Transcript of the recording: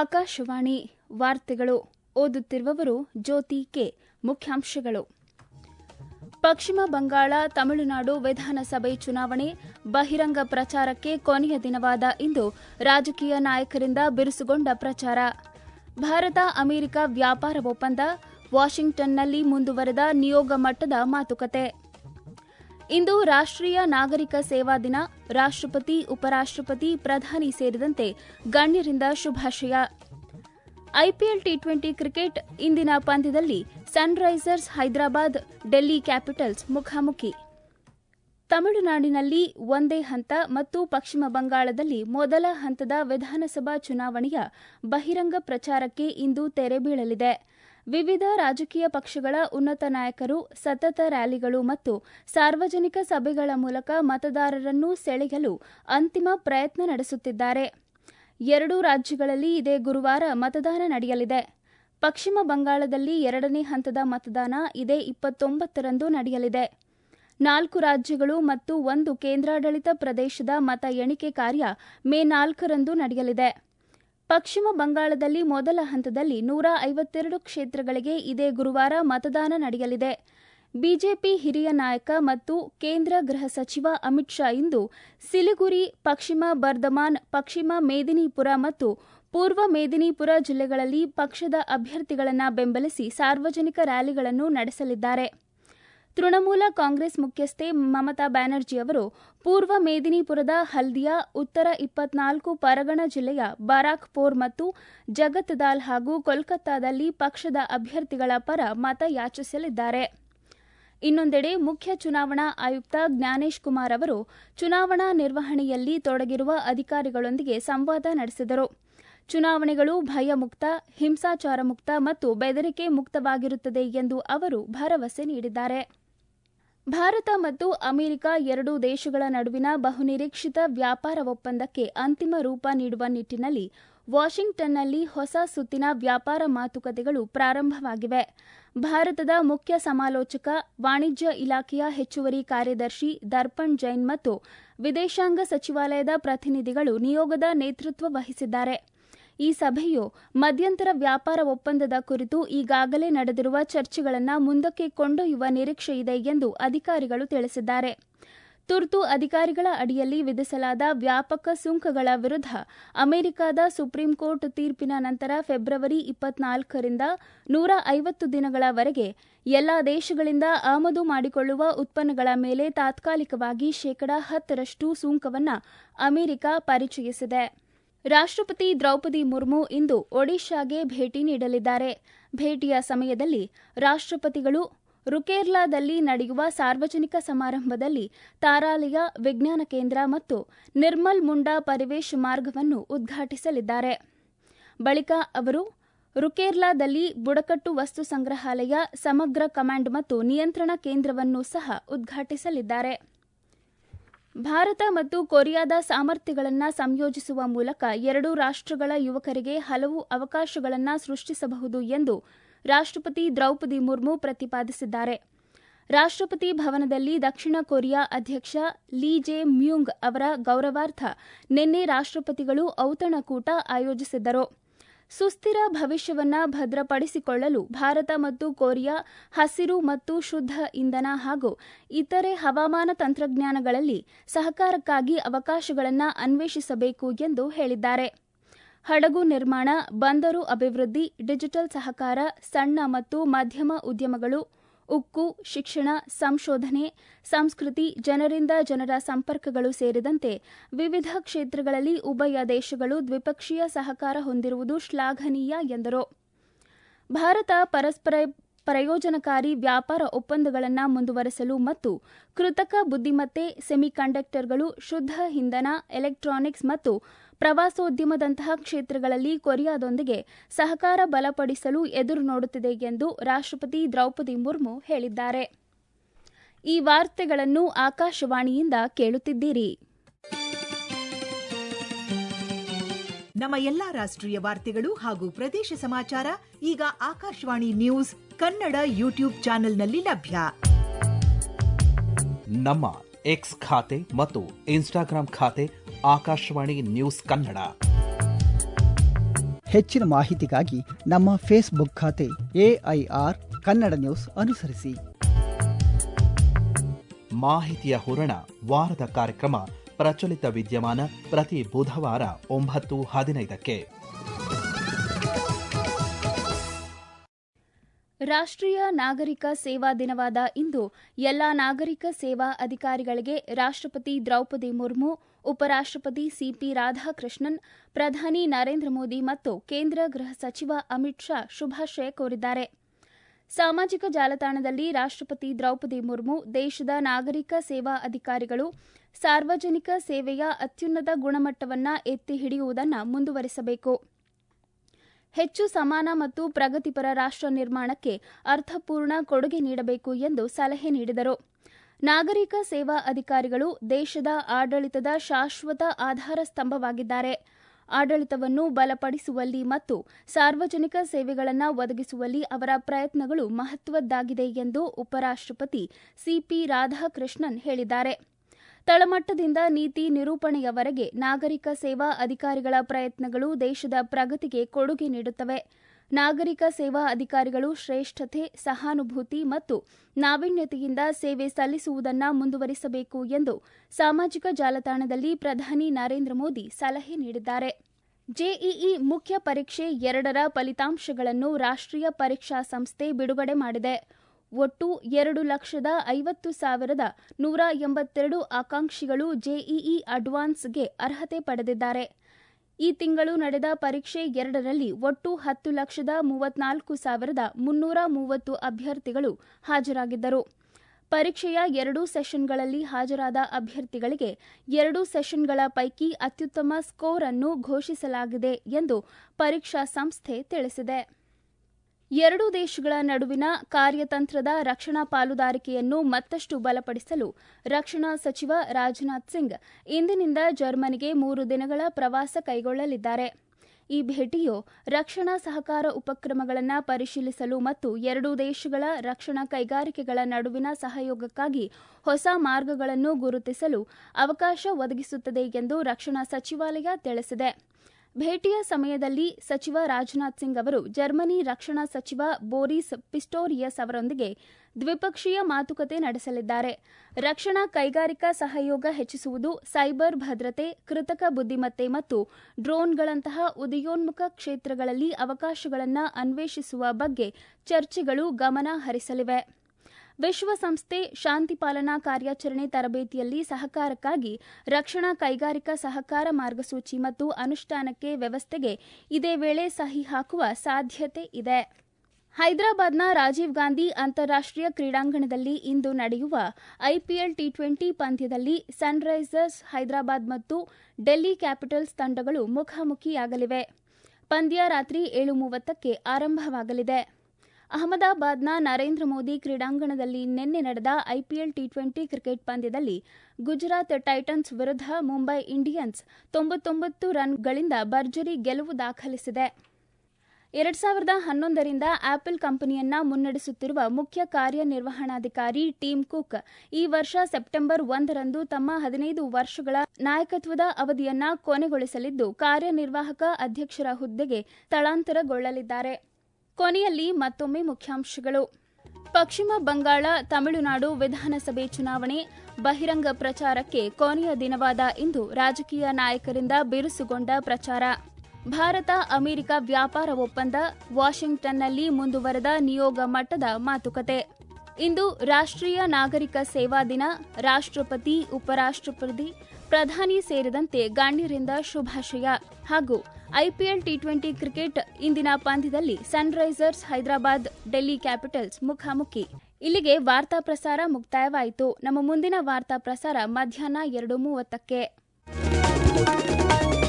ಆಕಾಶವಾಣಿ ವಾರ್ತೆಗಳು ಓದುತ್ತಿರುವವರು ಜ್ಯೋತಿ ಕೆ ಮುಖ್ಯಾಂಶಗಳು ಪಶ್ಚಿಮ ಬಂಗಾಳ ತಮಿಳುನಾಡು ವಿಧಾನಸಭೆ ಚುನಾವಣೆ ಬಹಿರಂಗ ಪ್ರಚಾರಕ್ಕೆ ಕೊನೆಯ ದಿನವಾದ ಇಂದು ರಾಜಕೀಯ ನಾಯಕರಿಂದ ಬಿರುಸುಗೊಂಡ ಪ್ರಚಾರ ಭಾರತ ಅಮೆರಿಕ ವ್ಯಾಪಾರ ಒಪ್ಪಂದ ವಾಷಿಂಗ್ಟನ್ನಲ್ಲಿ ಮುಂದುವರೆದ ನಿಯೋಗ ಮಟ್ಟದ ಮಾತುಕತೆ ಇಂದು ರಾಷ್ಟೀಯ ನಾಗರಿಕ ಸೇವಾ ದಿನ ರಾಷ್ಟಪತಿ ಉಪರಾಷ್ಟಪತಿ ಪ್ರಧಾನಿ ಸೇರಿದಂತೆ ಗಣ್ಯರಿಂದ ಶುಭಾಶಯ ಐಪಿಎಲ್ ಟಿ ಟ್ವೆಂಟಿ ಕ್ರಿಕೆಟ್ ಇಂದಿನ ಪಂದ್ಯದಲ್ಲಿ ಸನ್ರೈಸರ್ಸ್ ಹೈದರಾಬಾದ್ ಡೆಲ್ಲಿ ಕ್ಯಾಪಿಟಲ್ಸ್ ಮುಖಾಮುಖಿ ತಮಿಳುನಾಡಿನಲ್ಲಿ ಒಂದೇ ಹಂತ ಮತ್ತು ಪಶ್ಚಿಮ ಬಂಗಾಳದಲ್ಲಿ ಮೊದಲ ಹಂತದ ವಿಧಾನಸಭಾ ಚುನಾವಣೆಯ ಬಹಿರಂಗ ಪ್ರಚಾರಕ್ಕೆ ಇಂದು ತೆರೆ ಬೀಳಲಿದೆ ವಿವಿಧ ರಾಜಕೀಯ ಪಕ್ಷಗಳ ಉನ್ನತ ನಾಯಕರು ಸತತ ರ್ಯಾಲಿಗಳು ಮತ್ತು ಸಾರ್ವಜನಿಕ ಸಭೆಗಳ ಮೂಲಕ ಮತದಾರರನ್ನು ಸೆಳೆಯಲು ಅಂತಿಮ ಪ್ರಯತ್ನ ನಡೆಸುತ್ತಿದ್ದಾರೆ ಎರಡೂ ರಾಜ್ಯಗಳಲ್ಲಿ ಇದೇ ಗುರುವಾರ ಮತದಾನ ನಡೆಯಲಿದೆ ಪಶ್ಚಿಮ ಬಂಗಾಳದಲ್ಲಿ ಎರಡನೇ ಹಂತದ ಮತದಾನ ಇದೇ ಇಪ್ಪತ್ತೊಂಬತ್ತರಂದು ನಡೆಯಲಿದೆ ನಾಲ್ಕು ರಾಜ್ಯಗಳು ಮತ್ತು ಒಂದು ಕೇಂದ್ರಾಡಳಿತ ಪ್ರದೇಶದ ಮತ ಎಣಿಕೆ ಕಾರ್ಯ ಮೇ ನಾಲ್ಕರಂದು ನಡೆಯಲಿದೆ ಪಶ್ಚಿಮ ಬಂಗಾಳದಲ್ಲಿ ಮೊದಲ ಹಂತದಲ್ಲಿ ನೂರ ಐವತ್ತೆರಡು ಕ್ಷೇತ್ರಗಳಿಗೆ ಇದೇ ಗುರುವಾರ ಮತದಾನ ನಡೆಯಲಿದೆ ಬಿಜೆಪಿ ಹಿರಿಯ ನಾಯಕ ಮತ್ತು ಕೇಂದ್ರ ಗೃಹ ಸಚಿವ ಅಮಿತ್ ಶಾ ಇಂದು ಸಿಲಿಗುರಿ ಪಶ್ಚಿಮ ಬರ್ಧಮಾನ್ ಪಶ್ಚಿಮ ಮೇದಿನಿಪುರ ಮತ್ತು ಪೂರ್ವ ಮೇದಿನಿಪುರ ಜಿಲ್ಲೆಗಳಲ್ಲಿ ಪಕ್ಷದ ಅಭ್ಯರ್ಥಿಗಳನ್ನು ಬೆಂಬಲಿಸಿ ಸಾರ್ವಜನಿಕ ರ್ಯಾಲಿಗಳನ್ನು ನಡೆಸಲಿದ್ದಾರೆ ತೃಣಮೂಲ ಕಾಂಗ್ರೆಸ್ ಮುಖ್ಯಸ್ಥೆ ಮಮತಾ ಬ್ಯಾನರ್ಜಿ ಅವರು ಪೂರ್ವ ಮೇದಿನಿಪುರದ ಹಲ್ದಿಯಾ ಉತ್ತರ ಇಪ್ಪತ್ನಾಲ್ಕು ಪರಗಣ ಜಿಲ್ಲೆಯ ಬಾರಾಕ್ಪೋರ್ ಮತ್ತು ಜಗತ್ದಾಲ್ ಹಾಗೂ ಕೋಲ್ಕತ್ತಾದಲ್ಲಿ ಪಕ್ಷದ ಅಭ್ಯರ್ಥಿಗಳ ಪರ ಮತ ಯಾಚಿಸಲಿದ್ದಾರೆ ಇನ್ನೊಂದೆಡೆ ಮುಖ್ಯ ಚುನಾವಣಾ ಆಯುಕ್ತ ಜ್ಞಾನೇಶ್ ಕುಮಾರ್ ಅವರು ಚುನಾವಣಾ ನಿರ್ವಹಣೆಯಲ್ಲಿ ತೊಡಗಿರುವ ಅಧಿಕಾರಿಗಳೊಂದಿಗೆ ಸಂವಾದ ನಡೆಸಿದರು ಚುನಾವಣೆಗಳು ಭಯಮುಕ್ತ ಹಿಂಸಾಚಾರ ಮುಕ್ತ ಮತ್ತು ಬೆದರಿಕೆ ಮುಕ್ತವಾಗಿರುತ್ತದೆ ಎಂದು ಅವರು ಭರವಸೆ ನೀಡಿದ್ದಾರೆ ಭಾರತ ಮತ್ತು ಅಮೆರಿಕ ಎರಡೂ ದೇಶಗಳ ನಡುವಿನ ಬಹುನಿರೀಕ್ಷಿತ ವ್ಯಾಪಾರ ಒಪ್ಪಂದಕ್ಕೆ ಅಂತಿಮ ರೂಪ ನೀಡುವ ನಿಟ್ಟಿನಲ್ಲಿ ವಾಷಿಂಗ್ಟನ್ನಲ್ಲಿ ಹೊಸ ಸುತ್ತಿನ ವ್ಯಾಪಾರ ಮಾತುಕತೆಗಳು ಪ್ರಾರಂಭವಾಗಿವೆ ಭಾರತದ ಮುಖ್ಯ ಸಮಾಲೋಚಕ ವಾಣಿಜ್ಯ ಇಲಾಖೆಯ ಹೆಚ್ಚುವರಿ ಕಾರ್ಯದರ್ಶಿ ದರ್ಪಣ್ ಜೈನ್ ಮತ್ತು ವಿದೇಶಾಂಗ ಸಚಿವಾಲಯದ ಪ್ರತಿನಿಧಿಗಳು ನಿಯೋಗದ ನೇತೃತ್ವ ವಹಿಸಿದ್ದಾರೆ ಈ ಸಭೆಯು ಮಧ್ಯಂತರ ವ್ಯಾಪಾರ ಒಪ್ಪಂದದ ಕುರಿತು ಈಗಾಗಲೇ ನಡೆದಿರುವ ಚರ್ಚೆಗಳನ್ನು ಮುಂದಕ್ಕೆ ಕೊಂಡೊಯ್ಯುವ ನಿರೀಕ್ಷೆಯಿದೆ ಎಂದು ಅಧಿಕಾರಿಗಳು ತಿಳಿಸಿದ್ದಾರೆ ತುರ್ತು ಅಧಿಕಾರಿಗಳ ಅಡಿಯಲ್ಲಿ ವಿಧಿಸಲಾದ ವ್ಯಾಪಕ ಸುಂಕಗಳ ವಿರುದ್ಧ ಅಮೆರಿಕದ ಸುಪ್ರೀಂ ಕೋರ್ಟ್ ತೀರ್ಪಿನ ನಂತರ ಫೆಬ್ರವರಿ ಇಪ್ಪತ್ನಾಲ್ಕರಿಂದ ನೂರ ಐವತ್ತು ದಿನಗಳವರೆಗೆ ಎಲ್ಲಾ ದೇಶಗಳಿಂದ ಆಮದು ಮಾಡಿಕೊಳ್ಳುವ ಉತ್ಪನ್ನಗಳ ಮೇಲೆ ತಾತ್ಕಾಲಿಕವಾಗಿ ಶೇಕಡಾ ಹತ್ತರಷ್ಟು ಸುಂಕವನ್ನು ಅಮೆರಿಕ ಪರಿಚಯಿಸಿದೆ ರಾಷ್ಟಪತಿ ದ್ರೌಪದಿ ಮುರ್ಮು ಇಂದು ಒಡಿಶಾಗೆ ಭೇಟಿ ನೀಡಲಿದ್ದಾರೆ ಭೇಟಿಯ ಸಮಯದಲ್ಲಿ ರಾಷ್ಟಪತಿಗಳು ರುಕೇರ್ಲಾದಲ್ಲಿ ನಡೆಯುವ ಸಾರ್ವಜನಿಕ ಸಮಾರಂಭದಲ್ಲಿ ತಾರಾಲಯ ವಿಜ್ಞಾನ ಕೇಂದ್ರ ಮತ್ತು ನಿರ್ಮಲ್ ಮುಂಡಾ ಪರಿವೇಶ್ ಮಾರ್ಗವನ್ನು ಉದ್ಘಾಟಿಸಲಿದ್ದಾರೆ ಬಳಿಕ ಅವರು ರುಕೇರ್ಲಾದಲ್ಲಿ ಬುಡಕಟ್ಟು ವಸ್ತು ಸಂಗ್ರಹಾಲಯ ಸಮಗ್ರ ಕಮಾಂಡ್ ಮತ್ತು ನಿಯಂತ್ರಣ ಕೇಂದ್ರವನ್ನು ಸಹ ಉದ್ಘಾಟಿಸಲಿದ್ದಾರೆ ಭಾರತ ಮತ್ತು ಕೊರಿಯಾದ ಸಾಮರ್ಥ್ಯಗಳನ್ನು ಸಂಯೋಜಿಸುವ ಮೂಲಕ ಎರಡೂ ರಾಷ್ಟಗಳ ಯುವಕರಿಗೆ ಹಲವು ಅವಕಾಶಗಳನ್ನು ಸೃಷ್ಟಿಸಬಹುದು ಎಂದು ರಾಷ್ಟಪತಿ ದ್ರೌಪದಿ ಮುರ್ಮು ಪ್ರತಿಪಾದಿಸಿದ್ದಾರೆ ರಾಷ್ಟಪತಿ ಭವನದಲ್ಲಿ ದಕ್ಷಿಣ ಕೊರಿಯಾ ಅಧ್ಯಕ್ಷ ಲೀ ಜೆ ಮ್ಯೂಂಗ್ ಅವರ ಗೌರವಾರ್ಥ ನಿನ್ನೆ ರಾಷ್ಟಪತಿಗಳು ಔತಣಕೂಟ ಆಯೋಜಿಸಿದ್ದರು ಸುಸ್ಥಿರ ಭವಿಷ್ಯವನ್ನು ಭದ್ರಪಡಿಸಿಕೊಳ್ಳಲು ಭಾರತ ಮತ್ತು ಕೊರಿಯಾ ಹಸಿರು ಮತ್ತು ಶುದ್ಧ ಇಂಧನ ಹಾಗೂ ಇತರೆ ಹವಾಮಾನ ತಂತ್ರಜ್ಞಾನಗಳಲ್ಲಿ ಸಹಕಾರಕ್ಕಾಗಿ ಅವಕಾಶಗಳನ್ನು ಅನ್ವೇಷಿಸಬೇಕು ಎಂದು ಹೇಳಿದ್ದಾರೆ ಹಡಗು ನಿರ್ಮಾಣ ಬಂದರು ಅಭಿವೃದ್ಧಿ ಡಿಜಿಟಲ್ ಸಹಕಾರ ಸಣ್ಣ ಮತ್ತು ಮಧ್ಯಮ ಉದ್ಯಮಗಳು ಉಕ್ಕು ಶಿಕ್ಷಣ ಸಂಶೋಧನೆ ಸಂಸ್ಕೃತಿ ಜನರಿಂದ ಜನರ ಸಂಪರ್ಕಗಳು ಸೇರಿದಂತೆ ವಿವಿಧ ಕ್ಷೇತ್ರಗಳಲ್ಲಿ ಉಭಯ ದೇಶಗಳು ದ್ವಿಪಕ್ಷೀಯ ಸಹಕಾರ ಹೊಂದಿರುವುದು ಶ್ಲಾಘನೀಯ ಎಂದರು ಭಾರತ ಪರಸ್ಪರ ಪ್ರಯೋಜನಕಾರಿ ವ್ಯಾಪಾರ ಒಪ್ಪಂದಗಳನ್ನು ಮುಂದುವರೆಸಲು ಮತ್ತು ಕೃತಕ ಬುದ್ದಿಮತ್ತೆ ಸೆಮಿಕಂಡಕ್ಟರ್ಗಳು ಶುದ್ಧ ಇಂಧನ ಎಲೆಕ್ಟ್ರಾನಿಕ್ಸ್ ಮತ್ತು ಪ್ರವಾಸೋದ್ಯಮದಂತಹ ಕ್ಷೇತ್ರಗಳಲ್ಲಿ ಕೊರಿಯಾದೊಂದಿಗೆ ಸಹಕಾರ ಬಲಪಡಿಸಲು ಎದುರು ನೋಡುತ್ತಿದೆ ಎಂದು ರಾಷ್ಟಪತಿ ದ್ರೌಪದಿ ಮುರ್ಮು ಹೇಳಿದ್ದಾರೆ ಈ ವಾರ್ತೆಗಳನ್ನು ಆಕಾಶವಾಣಿಯಿಂದ ಕೇಳುತ್ತಿದ್ದೀರಿ ನಮ್ಮ ಎಲ್ಲಾ ರಾಷ್ಟ್ರೀಯ ವಾರ್ತೆಗಳು ಹಾಗೂ ಪ್ರದೇಶ ಸಮಾಚಾರ ಈಗ ಆಕಾಶವಾಣಿ ನ್ಯೂಸ್ ಕನ್ನಡ ಯೂಟ್ಯೂಬ್ ಚಾನೆಲ್ನಲ್ಲಿ ಲಭ್ಯ ನಮ್ಮ ಎಕ್ಸ್ ಖಾತೆ ಮತ್ತು ಇನ್ಸ್ಟಾಗ್ರಾಂ ಖಾತೆ ಆಕಾಶವಾಣಿ ನ್ಯೂಸ್ ಕನ್ನಡ ಹೆಚ್ಚಿನ ಮಾಹಿತಿಗಾಗಿ ನಮ್ಮ ಫೇಸ್ಬುಕ್ ಖಾತೆ ಎಐಆರ್ ಕನ್ನಡ ನ್ಯೂಸ್ ಅನುಸರಿಸಿ ಮಾಹಿತಿಯ ಹೂರಣ ವಾರದ ಕಾರ್ಯಕ್ರಮ ಪ್ರಚಲಿತ ವಿದ್ಯಮಾನ ಪ್ರತಿ ಬುಧವಾರ ಒಂಬತ್ತು ಹದಿನೈದಕ್ಕೆ ರಾಷ್ಟ್ರೀಯ ನಾಗರಿಕ ಸೇವಾ ದಿನವಾದ ಇಂದು ಎಲ್ಲ ನಾಗರಿಕ ಸೇವಾ ಅಧಿಕಾರಿಗಳಿಗೆ ರಾಷ್ಟ್ರಪತಿ ದ್ರೌಪದಿ ಮುರ್ಮು ಉಪರಾಷ್ಟ್ರಪತಿ ಸಿಪಿ ರಾಧಾಕೃಷ್ಣನ್ ಪ್ರಧಾನಿ ನರೇಂದ್ರ ಮೋದಿ ಮತ್ತು ಕೇಂದ್ರ ಗೃಹ ಸಚಿವ ಅಮಿತ್ ಶಾ ಶುಭಾಶಯ ಕೋರಿದ್ದಾರೆ ಸಾಮಾಜಿಕ ಜಾಲತಾಣದಲ್ಲಿ ರಾಷ್ಟ್ರಪತಿ ದ್ರೌಪದಿ ಮುರ್ಮು ದೇಶದ ನಾಗರಿಕ ಸೇವಾ ಅಧಿಕಾರಿಗಳು ಸಾರ್ವಜನಿಕ ಸೇವೆಯ ಅತ್ಯುನ್ನತ ಗುಣಮಟ್ಟವನ್ನು ಎತ್ತಿ ಹಿಡಿಯುವುದನ್ನು ಮುಂದುವರಿಸಬೇಕು ಹೆಚ್ಚು ಸಮಾನ ಮತ್ತು ಪ್ರಗತಿಪರ ರಾಷ್ಟ್ರ ನಿರ್ಮಾಣಕ್ಕೆ ಅರ್ಥಪೂರ್ಣ ಕೊಡುಗೆ ನೀಡಬೇಕು ಎಂದು ಸಲಹೆ ನೀಡಿದರು ನಾಗರಿಕ ಸೇವಾ ಅಧಿಕಾರಿಗಳು ದೇಶದ ಆಡಳಿತದ ಶಾಶ್ವತ ಆಧಾರ ಸ್ತಂಭವಾಗಿದ್ದಾರೆ ಆಡಳಿತವನ್ನು ಬಲಪಡಿಸುವಲ್ಲಿ ಮತ್ತು ಸಾರ್ವಜನಿಕ ಸೇವೆಗಳನ್ನು ಒದಗಿಸುವಲ್ಲಿ ಅವರ ಪ್ರಯತ್ನಗಳು ಮಹತ್ವದ್ದಾಗಿದೆ ಎಂದು ಉಪರಾಷ್ಟ್ರಪತಿ ಸಿಪಿ ರಾಧಾಕೃಷ್ಣನ್ ಹೇಳಿದ್ದಾರೆ ತಳಮಟ್ಟದಿಂದ ನೀತಿ ನಿರೂಪಣೆಯವರೆಗೆ ನಾಗರಿಕ ಸೇವಾ ಅಧಿಕಾರಿಗಳ ಪ್ರಯತ್ನಗಳು ದೇಶದ ಪ್ರಗತಿಗೆ ಕೊಡುಗೆ ನೀಡುತ್ತವೆ ನಾಗರಿಕ ಸೇವಾ ಅಧಿಕಾರಿಗಳು ಶ್ರೇಷ್ಠತೆ ಸಹಾನುಭೂತಿ ಮತ್ತು ನಾವೀನ್ಯತೆಯಿಂದ ಸೇವೆ ಸಲ್ಲಿಸುವುದನ್ನು ಮುಂದುವರಿಸಬೇಕು ಎಂದು ಸಾಮಾಜಿಕ ಜಾಲತಾಣದಲ್ಲಿ ಪ್ರಧಾನಿ ನರೇಂದ್ರ ಮೋದಿ ಸಲಹೆ ನೀಡಿದ್ದಾರೆ ಜೆಇಇ ಮುಖ್ಯ ಪರೀಕ್ಷೆ ಎರಡರ ಫಲಿತಾಂಶಗಳನ್ನು ರಾಷ್ಟ್ರೀಯ ಪರೀಕ್ಷಾ ಸಂಸ್ಥೆ ಬಿಡುಗಡೆ ಮಾಡಿದೆ ಒಟ್ಟು ಎರಡು ಲಕ್ಷದ ಐವತ್ತು ಸಾವಿರದ ನೂರ ಎಂಬತ್ತೆರಡು ಆಕಾಂಕ್ಷಿಗಳು ಜೆಇಇ ಅಡ್ವಾನ್ಸ್ಗೆ ಅರ್ಹತೆ ಪಡೆದಿದ್ದಾರೆ ಈ ತಿಂಗಳು ನಡೆದ ಪರೀಕ್ಷೆ ಎರಡರಲ್ಲಿ ಒಟ್ಟು ಹತ್ತು ಲಕ್ಷದ ಮೂವತ್ನಾಲ್ಕು ಸಾವಿರದ ಮುನ್ನೂರ ಮೂವತ್ತು ಅಭ್ಯರ್ಥಿಗಳು ಹಾಜರಾಗಿದ್ದರು ಪರೀಕ್ಷೆಯ ಎರಡೂ ಸೆಷನ್ಗಳಲ್ಲಿ ಹಾಜರಾದ ಅಭ್ಯರ್ಥಿಗಳಿಗೆ ಎರಡೂ ಸೆಷನ್ಗಳ ಪೈಕಿ ಅತ್ಯುತ್ತಮ ಸ್ಕೋರ್ ಅನ್ನು ಘೋಷಿಸಲಾಗಿದೆ ಎಂದು ಪರೀಕ್ಷಾ ಸಂಸ್ಥೆ ತಿಳಿಸಿದೆ ಎರಡೂ ದೇಶಗಳ ನಡುವಿನ ಕಾರ್ಯತಂತ್ರದ ರಕ್ಷಣಾ ಪಾಲುದಾರಿಕೆಯನ್ನು ಮತ್ತಷ್ಟು ಬಲಪಡಿಸಲು ರಕ್ಷಣಾ ಸಚಿವ ರಾಜನಾಥ್ ಸಿಂಗ್ ಇಂದಿನಿಂದ ಜರ್ಮನಿಗೆ ಮೂರು ದಿನಗಳ ಪ್ರವಾಸ ಕೈಗೊಳ್ಳಲಿದ್ದಾರೆ ಈ ಭೇಟಿಯು ರಕ್ಷಣಾ ಸಹಕಾರ ಉಪಕ್ರಮಗಳನ್ನು ಪರಿಶೀಲಿಸಲು ಮತ್ತು ಎರಡೂ ದೇಶಗಳ ರಕ್ಷಣಾ ಕೈಗಾರಿಕೆಗಳ ನಡುವಿನ ಸಹಯೋಗಕ್ಕಾಗಿ ಹೊಸ ಮಾರ್ಗಗಳನ್ನು ಗುರುತಿಸಲು ಅವಕಾಶ ಒದಗಿಸುತ್ತದೆ ಎಂದು ರಕ್ಷಣಾ ಸಚಿವಾಲಯ ತಿಳಿಸಿದೆ ಭೇಟಿಯ ಸಮಯದಲ್ಲಿ ಸಚಿವ ರಾಜನಾಥ್ ಸಿಂಗ್ ಅವರು ಜರ್ಮನಿ ರಕ್ಷಣಾ ಸಚಿವ ಬೋರಿಸ್ ಪಿಸ್ಟೋರಿಯಸ್ ಅವರೊಂದಿಗೆ ದ್ವಿಪಕ್ಷೀಯ ಮಾತುಕತೆ ನಡೆಸಲಿದ್ದಾರೆ ರಕ್ಷಣಾ ಕೈಗಾರಿಕಾ ಸಹಯೋಗ ಹೆಚ್ಚಿಸುವುದು ಸೈಬರ್ ಭದ್ರತೆ ಕೃತಕ ಬುದ್ದಿಮತ್ತೆ ಮತ್ತು ಡ್ರೋನ್ಗಳಂತಹ ಉದಯೋನ್ಮುಖ ಕ್ಷೇತ್ರಗಳಲ್ಲಿ ಅವಕಾಶಗಳನ್ನು ಅನ್ವೇಷಿಸುವ ಬಗ್ಗೆ ಚರ್ಚೆಗಳು ಗಮನ ಹರಿಸಲಿವೆ ವಿಶ್ವಸಂಸ್ಥೆ ಶಾಂತಿ ಪಾಲನಾ ಕಾರ್ಯಾಚರಣೆ ತರಬೇತಿಯಲ್ಲಿ ಸಹಕಾರಕ್ಕಾಗಿ ರಕ್ಷಣಾ ಕೈಗಾರಿಕಾ ಸಹಕಾರ ಮಾರ್ಗಸೂಚಿ ಮತ್ತು ಅನುಷ್ಠಾನಕ್ಕೆ ವ್ಯವಸ್ಥೆಗೆ ಇದೇ ವೇಳೆ ಸಹಿ ಹಾಕುವ ಸಾಧ್ಯತೆ ಇದೆ ಹೈದರಾಬಾದ್ನ ರಾಜೀವ್ ಗಾಂಧಿ ಅಂತಾರಾಷ್ಟೀಯ ಕ್ರೀಡಾಂಗಣದಲ್ಲಿ ಇಂದು ನಡೆಯುವ ಐಪಿಎಲ್ ಟಿ ಟ್ವೆಂಟಿ ಪಂದ್ಯದಲ್ಲಿ ಸನ್ರೈಸರ್ಸ್ ಹೈದರಾಬಾದ್ ಮತ್ತು ಡೆಲ್ಲಿ ಕ್ಯಾಪಿಟಲ್ಸ್ ತಂಡಗಳು ಮುಖಾಮುಖಿಯಾಗಲಿವೆ ಪಂದ್ಯ ರಾತ್ರಿ ಏಳು ಮೂವತ್ತಕ್ಕೆ ಆರಂಭವಾಗಲಿದೆ ಅಹಮದಾಬಾದ್ನ ನರೇಂದ್ರ ಮೋದಿ ಕ್ರೀಡಾಂಗಣದಲ್ಲಿ ನಿನ್ನೆ ನಡೆದ ಐಪಿಎಲ್ ಟಿ ಟ್ವೆಂಟಿ ಕ್ರಿಕೆಟ್ ಪಂದ್ಯದಲ್ಲಿ ಗುಜರಾತ್ ಟೈಟನ್ಸ್ ವಿರುದ್ಧ ಮುಂಬೈ ಇಂಡಿಯನ್ಸ್ ತೊಂಬತ್ತೊಂಬತ್ತು ರನ್ಗಳಿಂದ ಭರ್ಜರಿ ಗೆಲುವು ದಾಖಲಿಸಿದೆ ಎರಡ್ ಸಾವಿರದ ಹನ್ನೊಂದರಿಂದ ಆಪಲ್ ಕಂಪನಿಯನ್ನ ಮುನ್ನಡೆಸುತ್ತಿರುವ ಮುಖ್ಯ ಕಾರ್ಯನಿರ್ವಹಣಾಧಿಕಾರಿ ಟಿಮ್ ಕುಕ್ ಈ ವರ್ಷ ಸೆಪ್ಟೆಂಬರ್ ಒಂದರಂದು ತಮ್ಮ ಹದಿನೈದು ವರ್ಷಗಳ ನಾಯಕತ್ವದ ಅವಧಿಯನ್ನ ಕೊನೆಗೊಳಿಸಲಿದ್ದು ಕಾರ್ಯನಿರ್ವಾಹಕ ಅಧ್ಯಕ್ಷರ ಹುದ್ದೆಗೆ ಸ್ಥಳಾಂತರಗೊಳ್ಳಲಿದ್ದಾರೆ ಕೊನೆಯಲ್ಲಿ ಮತ್ತೊಮ್ಮೆ ಮುಖ್ಯಾಂಶಗಳು ಪಶ್ಚಿಮ ಬಂಗಾಳ ತಮಿಳುನಾಡು ವಿಧಾನಸಭೆ ಚುನಾವಣೆ ಬಹಿರಂಗ ಪ್ರಚಾರಕ್ಕೆ ಕೊನೆಯ ದಿನವಾದ ಇಂದು ರಾಜಕೀಯ ನಾಯಕರಿಂದ ಬಿರುಸುಗೊಂಡ ಪ್ರಚಾರ ಭಾರತ ಅಮೆರಿಕ ವ್ಯಾಪಾರ ಒಪ್ಪಂದ ವಾಷಿಂಗ್ಟನ್ನಲ್ಲಿ ಮುಂದುವರೆದ ನಿಯೋಗ ಮಟ್ಟದ ಮಾತುಕತೆ ಇಂದು ರಾಷ್ಟ್ರೀಯ ನಾಗರಿಕ ಸೇವಾ ದಿನ ರಾಷ್ಟ್ರಪತಿ ಉಪರಾಷ್ಟ್ರಪತಿ ಪ್ರಧಾನಿ ಸೇರಿದಂತೆ ಗಣ್ಯರಿಂದ ಶುಭಾಶಯ ಹಾಗೂ ಐಪಿಎಲ್ ಟಿ ಟ್ವೆಂಟಿ ಕ್ರಿಕೆಟ್ ಇಂದಿನ ಪಂದ್ಯದಲ್ಲಿ ಸನ್ರೈಸರ್ಸ್ ಹೈದರಾಬಾದ್ ಡೆಲ್ಲಿ ಕ್ಯಾಪಿಟಲ್ಸ್ ಮುಖಾಮುಖಿ ಇಲ್ಲಿಗೆ ವಾರ್ತಾ ಪ್ರಸಾರ ಮುಕ್ತಾಯವಾಯಿತು ನಮ್ಮ ಮುಂದಿನ ವಾರ್ತಾ ಪ್ರಸಾರ ಮಧ್ಯಾಹ್ನ ಎರಡು ಮೂವತ್ತಕ್ಕೆ